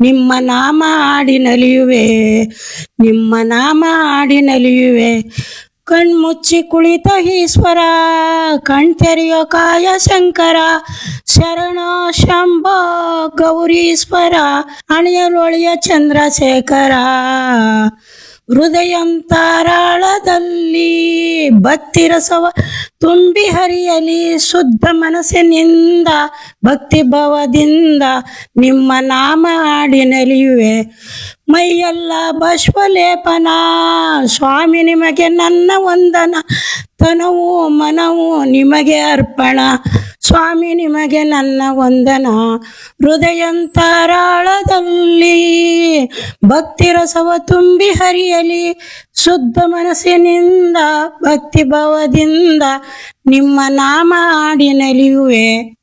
ನಿಮ್ಮ ನಾಮ ಆಡಿ ನಲಿಯುವೆ ನಿಮ್ಮ ನಾಮ ಆಡಿ ನಲಿಯುವೆ ಕಣ್ಮುಚ್ಚಿ ಕುಳಿತ ಈಶ್ವರ ಕಣ್ತೆರೆಯೋ ಕಾಯ ಶಂಕರ ಶರಣ ಶಂಭ ಗೌರೀಶ್ವರ ಅಣಿಯಲೊಳಿಯ ಚಂದ್ರಶೇಖರ ಹೃದಯಂತರಾಳದಲ್ಲಿ ಭಕ್ತಿ ರಸವ ತುಂಬಿ ಹರಿಯಲಿ ಶುದ್ಧ ಮನಸ್ಸಿನಿಂದ ಭಕ್ತಿ ಭಾವದಿಂದ ನಿಮ್ಮ ನಾಮ ಆಡಿ ನಲಿಯುವೆ ಮೈಯೆಲ್ಲ ಬಶ್ವಲೇಪನ ಸ್ವಾಮಿ ನಿಮಗೆ ನನ್ನ ವಂದನ ತನವು ಮನವು ನಿಮಗೆ ಅರ್ಪಣ ಸ್ವಾಮಿ ನಿಮಗೆ ನನ್ನ ವಂದನ ಹೃದಯಂತರಾಳದಲ್ಲಿ ಭಕ್ತಿ ರಸವ ತುಂಬಿ ಹರಿಯಲಿ ಶುದ್ಧ ಮನಸ್ಸಿನಿಂದ ಭಕ್ತಿ ಭಾವದಿಂದ ನಿಮ್ಮ ನಾಮ ಆಡಿ ನಲಿಯುವೆ